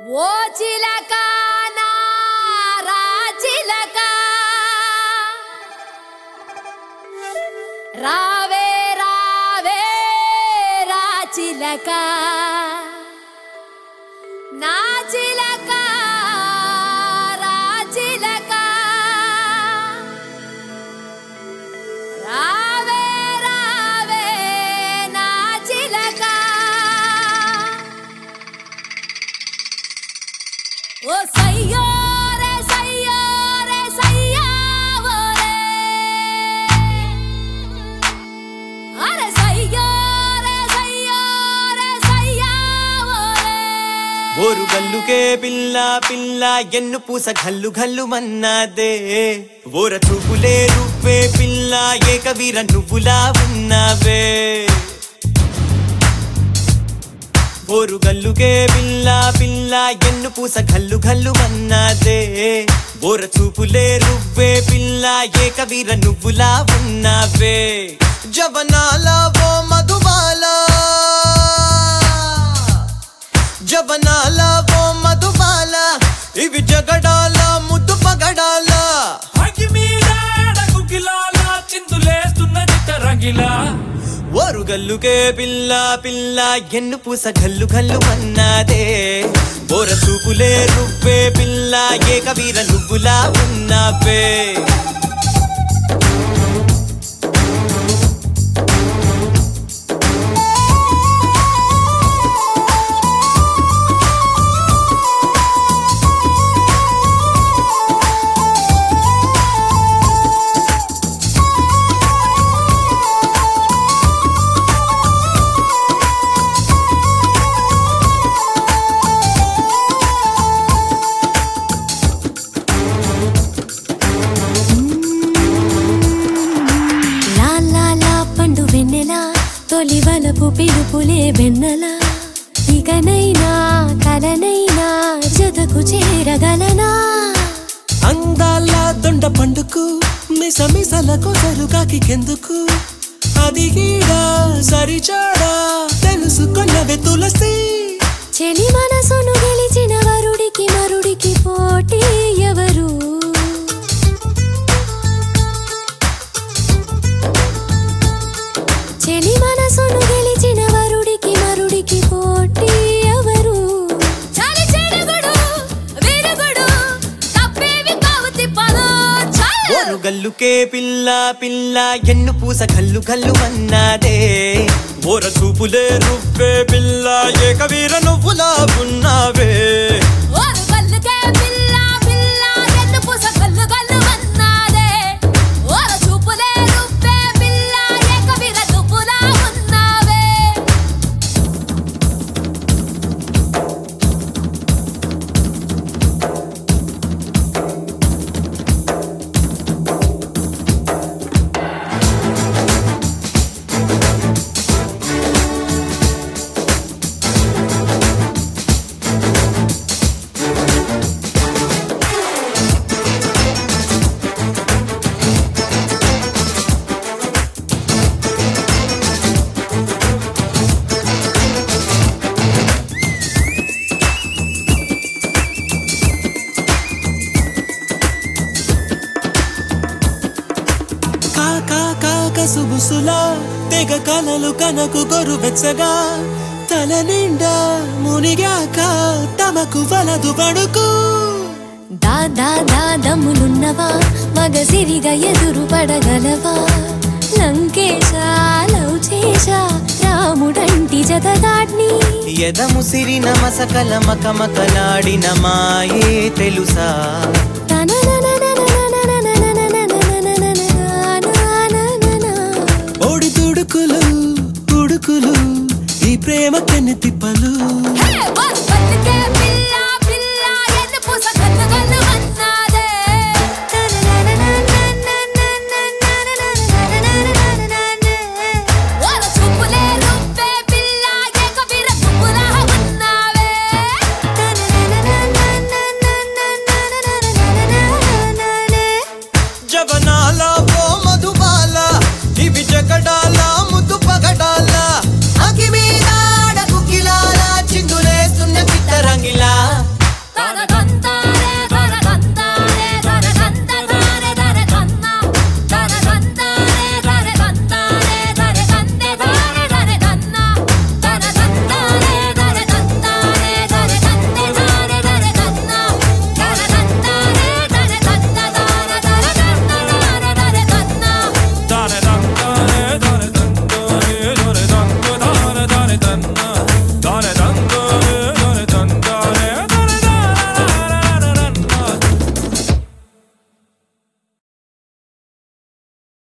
ఓ చిలక నా రాచిలక రావే రావే రాచిలక నా చిలక రాచిలక రావే రావే నా చిలక ఓ సయ్యోరే సయ్యోరే సయ్యావోరే అరే సయ్యోరే సయ్యోరే సయ్యావోరే ఓరు గల్లుకే పిల్ల పిల్ల ఎన్ను పూస గల్లు గల్లు మన్నాదే ఓర చూపులే నువ్వే పిల్ల ఏకవీర నువ్వులా ఉన్నావే ఓరు గల్లుకే పిల్ల పిల్ల ఎన్ను పూస గల్లు గల్లు మన్నాదే ఓర చూపులే నువ్వే పిల్ల ఏకవీర నువ్వులా ఉన్నావే జవనాల ఓ మధుబాలా జవనాల ఓ మధుబాల ఇవి జగడాల ముద్దు పగడాల అగి మీద కుకిలాల చిందులేస్తున్న చిత్త రంగిలా ఓరుగల్లుకే పిల్ల పిల్ల ఎన్ను పూస గల్లు గల్లు అన్నాదే బోర చూపులే నువ్వే పిల్ల ఏకవీర నువ్వులా ఉన్నావే లా లా లా పండు వెన్నెల తొలి వలపు పిలుపులే వెన్నెల ఇకనైనా కలనైనా జతకు చేరగలనా అందాల దొండ పండుకు మిస మిసలకు సరుగాకి కెందుకు అది గీడా సరిచాడా తెలుసుకున్నవే తులసి చెలి మనసును గెలిచిన వరుడికి మరుడికి పోటీ ఎవరు చెలి మనసును గెలిచిన వరుడికి మరుడికి పోటీ ఎవరు చలి చెడుగుడు విరుగుడు తప్పేవి కావు తిప్పదు ఓరు గల్లుకే పిల్ల పిల్ల ఎన్ను పూస గల్లు గల్లు అన్నాదే ఓర చూపులే నువ్వే పిల్ల ఏకవీర నువ్వులా ఉన్నావే ఓరు గల్లుకే పిల్ల పిల్ల ఎన్ను పూస గల్లు గల్లు అన్నాదే ఓరు చూపులే నువ్వే పిల్ల ఏకవీర నువ్వులా ఉన్నావే కాకా కాక సుబుసులా తెగ కలలు కనకు గొరు వెచ్చగా తల నిండా మునిగాక తమకు వలదు పడుకు దా దా దా దమ్ములున్నవా మగసిరిగా ఎదురు పడగలవా లంకేశా లవ్ చేశా రాముడంటి జతదాడ్ని ఎదముసిరిన మసకల మకమకలాడిన మాయే తెలుసా ఓడి తుడుకులు ఉడుకులు ఈ ప్రేమ కన్ని తిప్పలు పిల్ల పిల్ల ఎన్ను పూస గల్లు